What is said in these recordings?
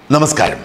നമസ്കാരം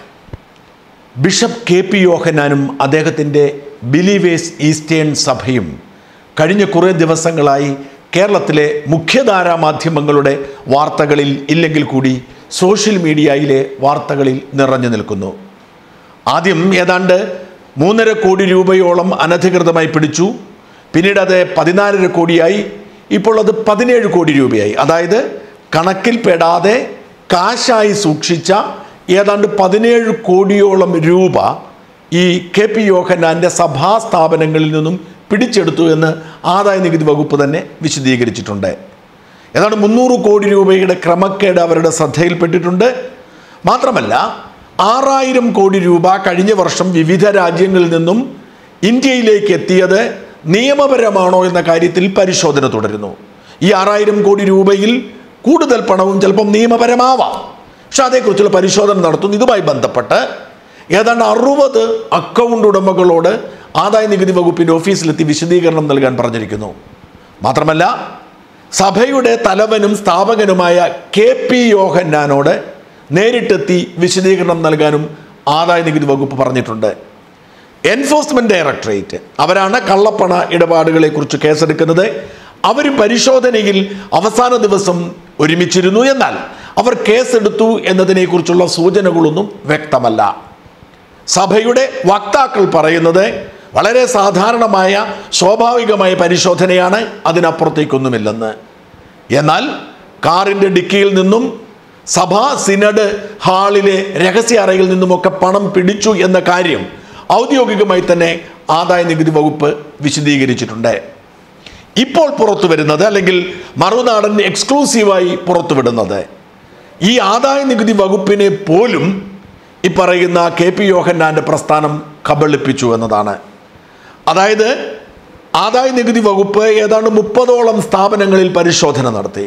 bishop K P യോഹനാനും അദ്ദേഹത്തിൻ്റെ believers eastern സഭയും കഴിഞ്ഞ കുറേ ദിവസങ്ങളായി കേരളത്തിലെ മുഖ്യധാരാ മാധ്യമങ്ങളുടെ വാർത്തകളിൽ ഇല്ലെങ്കിൽ കൂടി സോഷ്യൽ മീഡിയയിലെ വാർത്തകളിൽ നിറഞ്ഞു നിൽക്കുന്നു ആദ്യം ഏതാണ്ട് മൂന്നര കോടി രൂപയോളം അനധികൃതമായി പിടിച്ചു പിന്നീട് അത് പതിനാലര കോടിയായി ഇപ്പോൾ അത് പതിനേഴ് കോടി രൂപയായി അതായത് കണക്കിൽപ്പെടാതെ കാശായി സൂക്ഷിച്ച ഏതാണ്ട് പതിനേഴ് കോടിയോളം രൂപ ഈ കെ പി യോഹന്നാൻ്റെ സഭാ സ്ഥാപനങ്ങളിൽ നിന്നും പിടിച്ചെടുത്തു എന്ന് ആദായ നികുതി വകുപ്പ് തന്നെ വിശദീകരിച്ചിട്ടുണ്ട് ഏതാണ്ട് മുന്നൂറ് കോടി രൂപയുടെ ക്രമക്കേട് അവരുടെ ശ്രദ്ധയിൽപ്പെട്ടിട്ടുണ്ട് മാത്രമല്ല ആറായിരം കോടി രൂപ കഴിഞ്ഞ വർഷം വിവിധ രാജ്യങ്ങളിൽ നിന്നും ഇന്ത്യയിലേക്ക് എത്തിയത് നിയമപരമാണോ എന്ന കാര്യത്തിൽ പരിശോധന തുടരുന്നു ഈ ആറായിരം കോടി രൂപയിൽ കൂടുതൽ പണവും ചിലപ്പം നിയമപരമാവാം പക്ഷെ അതേക്കുറിച്ചുള്ള പരിശോധന നടത്തുന്നു ഇതുമായി ബന്ധപ്പെട്ട് ഏതാണ്ട് അറുപത് അക്കൗണ്ട് ഉടമകളോട് ആദായ നികുതി വകുപ്പിൻ്റെ ഓഫീസിലെത്തി വിശദീകരണം നൽകാൻ പറഞ്ഞിരിക്കുന്നു മാത്രമല്ല സഭയുടെ തലവനും സ്ഥാപകനുമായ കെ പി യോഹന്നാനോട് നേരിട്ടെത്തി വിശദീകരണം നൽകാനും ആദായ നികുതി വകുപ്പ് പറഞ്ഞിട്ടുണ്ട് എൻഫോഴ്സ്മെന്റ് ഡയറക്ടറേറ്റ് അവരാണ് കള്ളപ്പണ ഇടപാടുകളെ കുറിച്ച് കേസെടുക്കുന്നത് അവർ പരിശോധനയിൽ അവസാന ദിവസം ഒരുമിച്ചിരുന്നു എന്നാൽ അവർ കേസെടുത്തു എന്നതിനെക്കുറിച്ചുള്ള സൂചനകളൊന്നും വ്യക്തമല്ല സഭയുടെ വക്താക്കൾ പറയുന്നത് വളരെ സാധാരണമായ സ്വാഭാവികമായ പരിശോധനയാണ് അതിനപ്പുറത്തേക്കൊന്നുമില്ലെന്ന് എന്നാൽ കാറിൻ്റെ ഡിക്കിയിൽ നിന്നും സഭാ സിനഡ് ഹാളിലെ രഹസ്യ അറയിൽ നിന്നുമൊക്കെ പണം പിടിച്ചു എന്ന കാര്യം ഔദ്യോഗികമായി തന്നെ ആദായ നികുതി വകുപ്പ് വിശദീകരിച്ചിട്ടുണ്ട് ഇപ്പോൾ പുറത്തു വരുന്നത് അല്ലെങ്കിൽ മറുനാടൻ എക്സ്ക്ലൂസീവായി പുറത്തുവിടുന്നത് ഈ ആദായ നികുതി വകുപ്പിനെ പോലും ഈ പറയുന്ന കെ പി യോഹന്നാൻ്റെ പ്രസ്ഥാനം കബളിപ്പിച്ചു എന്നതാണ് അതായത് ആദായ നികുതി വകുപ്പ് ഏതാണ്ട് മുപ്പതോളം സ്ഥാപനങ്ങളിൽ പരിശോധന നടത്തി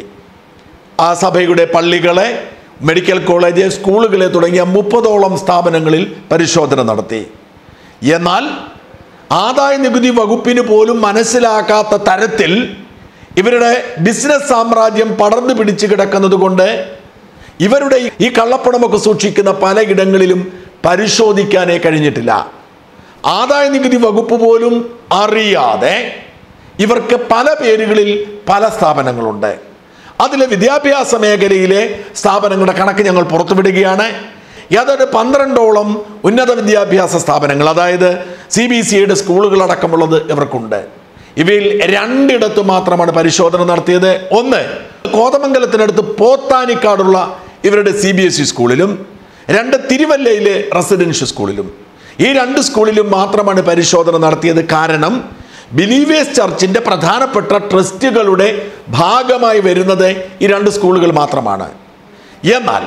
ആ സഭയുടെ പള്ളികളെ മെഡിക്കൽ കോളേജ് സ്കൂളുകളെ തുടങ്ങിയ മുപ്പതോളം സ്ഥാപനങ്ങളിൽ പരിശോധന നടത്തി എന്നാൽ ആദായ നികുതി വകുപ്പിന് പോലും മനസ്സിലാക്കാത്ത തരത്തിൽ ഇവരുടെ ബിസിനസ് സാമ്രാജ്യം പടർന്നു പിടിച്ചു കിടക്കുന്നത് കൊണ്ട് ഇവരുടെ ഈ കള്ളപ്പണമൊക്കെ സൂക്ഷിക്കുന്ന പലയിടങ്ങളിലും പരിശോധിക്കാനേ കഴിഞ്ഞിട്ടില്ല ആദായ നികുതി വകുപ്പ് പോലും അറിയാതെ ഇവർക്ക് പല പേരുകളിൽ പല സ്ഥാപനങ്ങളുണ്ട് അതിലെ വിദ്യാഭ്യാസ മേഖലയിലെ സ്ഥാപനങ്ങളുടെ കണക്ക് ഞങ്ങൾ പുറത്തുവിടുകയാണ് ഏതാണ്ട് പന്ത്രണ്ടോളം ഉന്നത വിദ്യാഭ്യാസ സ്ഥാപനങ്ങൾ അതായത് സി ബി സി ഐയുടെ സ്കൂളുകളടക്കമുള്ളത് ഇവർക്കുണ്ട് ഇവയിൽ രണ്ടിടത്ത് മാത്രമാണ് പരിശോധന നടത്തിയത് ഒന്ന് കോതമംഗലത്തിനടുത്ത് പോത്താനിക്കാടുള്ള ഇവരുടെ സി ബി എസ് ഇ സ്കൂളിലും രണ്ട് തിരുവല്ലയിലെ റെസിഡൻഷ്യൽ സ്കൂളിലും ഈ രണ്ട് സ്കൂളിലും മാത്രമാണ് പരിശോധന നടത്തിയത് കാരണം ബിലീവേഴ്സ് ചർച്ചിൻ്റെ പ്രധാനപ്പെട്ട ട്രസ്റ്റുകളുടെ ഭാഗമായി വരുന്നത് ഈ രണ്ട് സ്കൂളുകൾ മാത്രമാണ് എന്നാൽ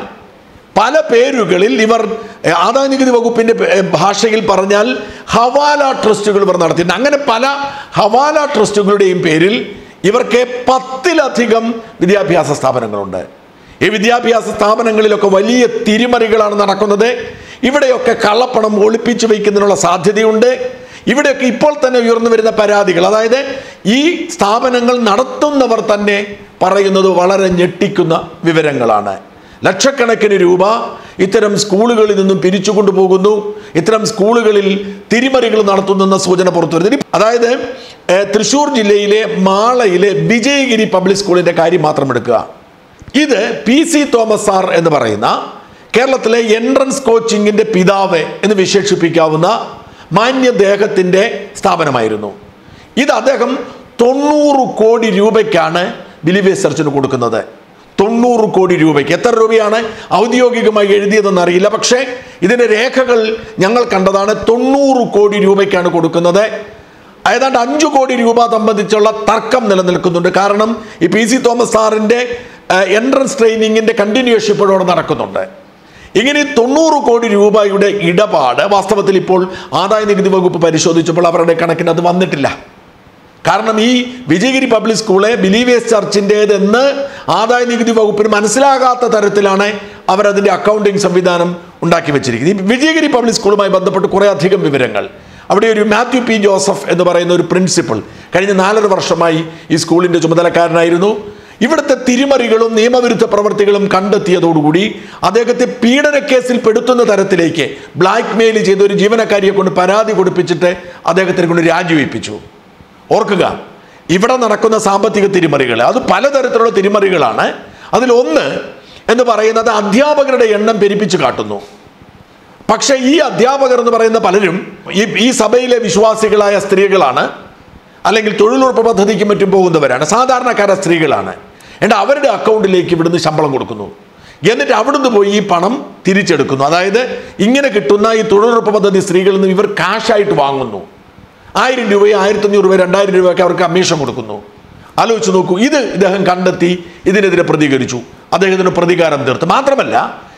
പല പേരുകളിൽ ഇവർ എഹ്, ആദായ നികുതി വകുപ്പിൻ്റെ പേ- ഭാഷയിൽ പറഞ്ഞാൽ ഹവാല ട്രസ്റ്റുകൾ ഇവർ നടത്തിയിട്ടുണ്ട് അങ്ങനെ പല ഹവാല ട്രസ്റ്റുകളുടെയും പേരിൽ ഇവർക്ക് പത്തിലധികം വിദ്യാഭ്യാസ സ്ഥാപനങ്ങളുണ്ട് ഈ വിദ്യാഭ്യാസ സ്ഥാപനങ്ങളിലൊക്കെ വലിയ തിരിമറികളാണ് നടക്കുന്നത് ഇവിടെയൊക്കെ കള്ളപ്പണം ഒളിപ്പിച്ചു വയ്ക്കുന്നതിനുള്ള സാധ്യതയുണ്ട് ഇവിടെയൊക്കെ ഇപ്പോൾ തന്നെ ഉയർന്നു വരുന്ന പരാതികൾ അതായത് ഈ സ്ഥാപനങ്ങൾ നടത്തുന്നവർ തന്നെ പറയുന്നത് വളരെ ഞെട്ടിക്കുന്ന വിവരങ്ങളാണ് ലക്ഷക്കണക്കിന് രൂപ ഇത്തരം സ്കൂളുകളിൽ നിന്നും പിരിച്ചുകൊണ്ടു പോകുന്നു ഇത്തരം സ്കൂളുകളിൽ തിരിമറികൾ നടത്തുന്നെന്ന സൂചന പുറത്തു വരുന്നു ഇനി അതായത് ഏഹ്, തൃശ്ശൂർ ജില്ലയിലെ മാളയിലെ വിജയഗിരി പബ്ലിക് സ്കൂളിന്റെ കാര്യം മാത്രം എടുക്കുക ഇത് പി സി തോമസ് സാർ എന്ന് പറയുന്ന കേരളത്തിലെ എൻട്രൻസ് കോച്ചിങ്ങിന്റെ പിതാവ് എന്ന് വിശേഷിപ്പിക്കാവുന്ന മാന്യദേഹത്തിന്റെ സ്ഥാപനമായിരുന്നു ഇത് അദ്ദേഹം തൊണ്ണൂറ് കോടി രൂപയ്ക്കാണ് ബിലിവേസ് ചർച്ചിന് കൊടുക്കുന്നത് തൊണ്ണൂറ് കോടി രൂപയ്ക്ക് എത്ര രൂപയാണ് ഔദ്യോഗികമായി എഴുതിയതെന്ന് അറിയില്ല പക്ഷേ ഇതിന്റെ രേഖകൾ ഞങ്ങൾ കണ്ടതാണ് തൊണ്ണൂറ് കോടി രൂപയ്ക്കാണ് കൊടുക്കുന്നത് ഏതാണ്ട് അഞ്ചു കോടി രൂപ സംബന്ധിച്ചുള്ള തർക്കം നിലനിൽക്കുന്നുണ്ട് കാരണം ഈ പി സി തോമസ് സാറിന്റെ എൻട്രൻസ് ട്രെയിനിങ്ങിന്റെ കണ്ടിന്യൂഷൻ ഇപ്പോഴോടെ നടക്കുന്നുണ്ട് ഇങ്ങനെ തൊണ്ണൂറ് കോടി രൂപയുടെ ഇടപാട് വാസ്തവത്തിൽ ഇപ്പോൾ ആദായ നികുതി വകുപ്പ് പരിശോധിച്ചപ്പോൾ അവരുടെ കണക്കിന് അത് വന്നിട്ടില്ല കാരണം ഈ വിജയഗിരി പബ്ലിക് സ്കൂളെ ബിലീവേഴ്സ് ചർച്ചിൻ്റെതെന്ന് ആദായ നികുതി വകുപ്പിന് മനസ്സിലാകാത്ത തരത്തിലാണ് അവരതിൻ്റെ അക്കൗണ്ടിങ് സംവിധാനം ഉണ്ടാക്കി വെച്ചിരിക്കുന്നത് ഈ വിജയഗിരി പബ്ലിക് സ്കൂളുമായി ബന്ധപ്പെട്ട് കുറേ അധികം വിവരങ്ങൾ അവിടെ ഒരു മാത്യു പി ജോസഫ് എന്ന് പറയുന്ന ഒരു പ്രിൻസിപ്പൽ കഴിഞ്ഞ നാലര വർഷമായി ഈ സ്കൂളിൻ്റെ ചുമതലക്കാരനായിരുന്നു ഇവിടുത്തെ തിരിമറികളും നിയമവിരുദ്ധ പ്രവർത്തികളും കണ്ടെത്തിയതോടുകൂടി അദ്ദേഹത്തെ പീഡന കേസിൽ പെടുത്തുന്ന തരത്തിലേക്ക് ബ്ലാക്ക് മെയിൽ ചെയ്ത ഒരു ജീവനക്കാരിയെ കൊണ്ട് പരാതി കൊടുപ്പിച്ചിട്ട് അദ്ദേഹത്തിനെ കൊണ്ട് രാജിവെപ്പിച്ചു ഓർക്കുക ഇവിടെ നടക്കുന്ന സാമ്പത്തിക തിരിമറികൾ അത് പലതരത്തിലുള്ള തിരിമറികളാണ് അതിലൊന്ന് എന്ന് പറയുന്നത് അധ്യാപകരുടെ എണ്ണം പെരുപ്പിച്ച് കാട്ടുന്നു പക്ഷേ ഈ അധ്യാപകർ എന്ന് പറയുന്ന പലരും ഈ ഈ സഭയിലെ വിശ്വാസികളായ സ്ത്രീകളാണ് അല്ലെങ്കിൽ തൊഴിലുറപ്പ് പദ്ധതിക്ക് മറ്റും പോകുന്നവരാണ് സാധാരണക്കാര സ്ത്രീകളാണ് എന്നിട്ട് അവരുടെ അക്കൗണ്ടിലേക്ക് ഇവിടുന്ന് ശമ്പളം കൊടുക്കുന്നു എന്നിട്ട് അവിടുന്ന് പോയി ഈ പണം തിരിച്ചെടുക്കുന്നു അതായത് ഇങ്ങനെ കിട്ടുന്ന ഈ തൊഴിലുറപ്പ് പദ്ധതി സ്ത്രീകളിൽ നിന്ന് ഇവർ കാശായിട്ട് വാങ്ങുന്നു ആയിരം രൂപയോ ആയിരത്തി അഞ്ഞൂറ് രൂപ രണ്ടായിരം രൂപയൊക്കെ അവർക്ക് കമ്മീഷൻ കൊടുക്കുന്നു ആലോചിച്ച് നോക്കൂ ഇത് ഇദ്ദേഹം കണ്ടെത്തി ഇതിനെതിരെ പ്രതികരിച്ചു അദ്ദേഹത്തിന് പ്രതികാരം തീർത്ത് മാത്രമല്ല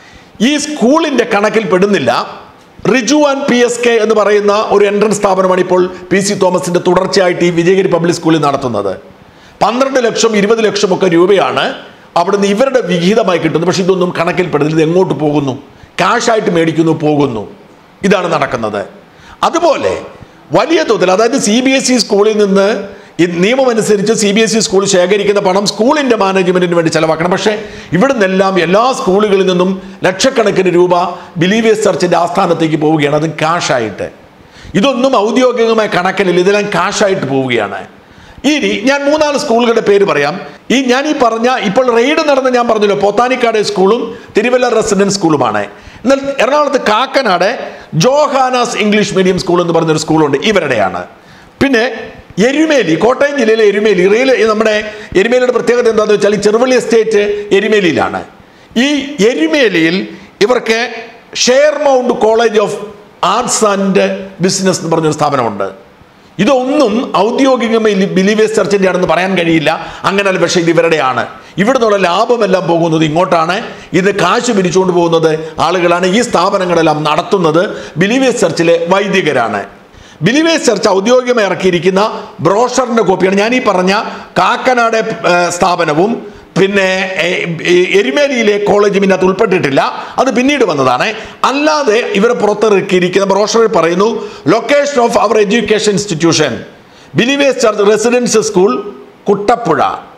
ഈ സ്കൂളിന്റെ കണക്കിൽ പെടുന്നില്ല Riju and P S K എന്ന് പറയുന്ന ഒരു എൻട്രൻസ് സ്ഥാപനമാണ് ഇപ്പോൾ പി സി തോമസിന്റെ തുടർച്ചയായിട്ട് ഈ വിജയഗിരി പബ്ലിക് സ്കൂളിൽ നടത്തുന്നത് പന്ത്രണ്ട് ലക്ഷം ഇരുപത് ലക്ഷം ഒക്കെ രൂപയാണ് അവിടുന്ന് ഇവരുടെ വിഹിതമായി കിട്ടുന്നത് പക്ഷെ ഇതൊന്നും കണക്കിൽ പെടുന്നില്ല ഇത് എങ്ങോട്ട് പോകുന്നു കാശായിട്ട് മേടിക്കുന്നു പോകുന്നു ഇതാണ് നടക്കുന്നത് അതുപോലെ വലിയ തോതിൽ അതായത് സി ബി എസ് ഇ സ്കൂളിൽ നിന്ന് ഈ നിയമം അനുസരിച്ച് C B S E school ശേഖരിക്കുന്ന പണം സ്കൂളിന്റെ മാനേജ്മെന്റിന് വേണ്ടി ചെലവാക്കണം പക്ഷേ ഇവിടെ നിന്നെല്ലാം എല്ലാ സ്കൂളുകളിൽ നിന്നും ലക്ഷക്കണക്കിന് രൂപ ബിലീവേഴ്സ് ചർച്ചിന്റെ ആസ്ഥാനത്തേക്ക് പോവുകയാണ് അതും കാഷായിട്ട് ഇതൊന്നും ഔദ്യോഗികമായ കണക്കിലില്ല ഇതെല്ലാം കാഷായിട്ട് പോവുകയാണ് ഇനി ഞാൻ മൂന്നാല് സ്കൂളുകളുടെ പേര് പറയാം ഈ ഞാൻ ഈ പറഞ്ഞ ഇപ്പോൾ റെയ്ഡ് നടന്ന ഞാൻ പറഞ്ഞല്ലോ പോത്താനിക്കാട് സ്കൂളും തിരുവല്ല റെസിഡൻസ് സ്കൂളുമാണ് എന്നാൽ എറണാകുളത്ത് Kakkanad Johannes English medium school എന്ന് പറഞ്ഞൊരു സ്കൂളുണ്ട് ഇവരുടെയാണ് പിന്നെ എരുമേലി കോട്ടയം ജില്ലയിലെ എരുമേലി റിയൽ നമ്മുടെ എരുമേലിയുടെ പ്രത്യേകത എന്താണെന്ന് വെച്ചാൽ ഈ ചെറുവള്ളി എസ്റ്റേറ്റ് എരുമേലിയിലാണ് ഈ എരുമേലിയിൽ ഇവർക്ക് share mount college of arts and business എന്ന് പറഞ്ഞൊരു സ്ഥാപനമുണ്ട് ഇതൊന്നും ഔദ്യോഗികമായി ബിലീവേഴ്സ് ചർച്ചിൻ്റെ ആണെന്ന് പറയാൻ കഴിയില്ല അങ്ങനല്ല പക്ഷേ ഇത് ഇവരുടെയാണ് ഇവിടെ നിന്നുള്ള ലാഭമെല്ലാം പോകുന്നത് ഇങ്ങോട്ടാണ് ഇത് കാശ് പിരിച്ചുകൊണ്ട് പോകുന്നത് ആളുകളാണ് ഈ സ്ഥാപനങ്ങളെല്ലാം നടത്തുന്നത് ബിലീവേഴ്സ് ചർച്ചിലെ വൈദികരാണ് ബിലീവേഴ്സ് ചർച്ച് ഔദ്യോഗികമായി ഇറക്കിയിരിക്കുന്ന ബ്രോഷറിന്റെ കോപ്പിയാണ് ഞാൻ ഈ പറഞ്ഞ കാക്കനാട് ഏർ, സ്ഥാപനവും പിന്നെ ഏ, ഈ എരുമേലിയിലെ കോളേജ് ഇതിനകത്ത് ഉൾപ്പെട്ടിട്ടില്ല അത് പിന്നീട് വന്നതാണ് അല്ലാതെ ഇവർ പുറത്തിറക്കിയിരിക്കുന്ന ബ്രോഷറിൽ പറയുന്നു location of our education institution Believers church residence school Kuttappuzha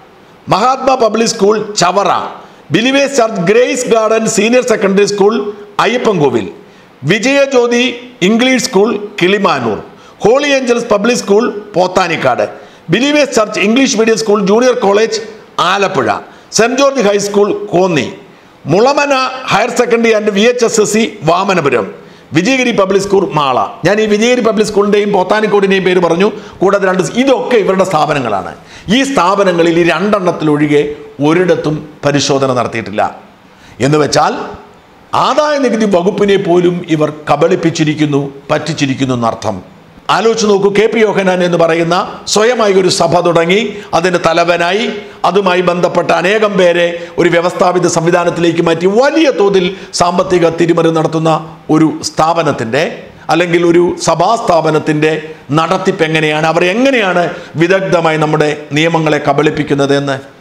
Mahatma public school Chavara Believers church grace garden senior secondary school Ayyappankovil Vijayajyothi English school Kilimanoor holy angels public school Pothanicad Believers church English medium school junior college Alappuzha saint George high school Konni Mulamana higher secondary and V H S S C Vamanapuram Vijayagiri public school Mala ഞാൻ ഈ Vijayagiri public സ്കൂളിൻ്റെയും പോത്താനിക്കോടിൻ്റെയും പേര് പറഞ്ഞു കൂടാതെ രണ്ട് ഇതൊക്കെ ഇവരുടെ സ്ഥാപനങ്ങളാണ് ഈ സ്ഥാപനങ്ങളിൽ ഈ രണ്ടെണ്ണത്തിലൊഴികെ ഒരിടത്തും പരിശോധന നടത്തിയിട്ടില്ല എന്ന് വെച്ചാൽ ആദായ നികുതി വകുപ്പിനെ പോലും ഇവർ കബളിപ്പിച്ചിരിക്കുന്നു പറ്റിച്ചിരിക്കുന്നു എന്നർത്ഥം ആലോചിച്ച് നോക്കൂ കെ പി യോഹനാൻ എന്ന് പറയുന്ന സ്വയമായി ഒരു സഭ തുടങ്ങി അതിൻ്റെ തലവനായി അതുമായി ബന്ധപ്പെട്ട അനേകം പേരെ ഒരു വ്യവസ്ഥാപിത സംവിധാനത്തിലേക്ക് മാറ്റി വലിയ തോതിൽ സാമ്പത്തിക തിരിമറി നടത്തുന്ന ഒരു സ്ഥാപനത്തിൻ്റെ അല്ലെങ്കിൽ ഒരു സഭാ സ്ഥാപനത്തിൻ്റെ നടത്തിപ്പ് എങ്ങനെയാണ് അവർ എങ്ങനെയാണ് വിദഗ്ധമായി നമ്മുടെ നിയമങ്ങളെ കബളിപ്പിക്കുന്നത് എന്ന്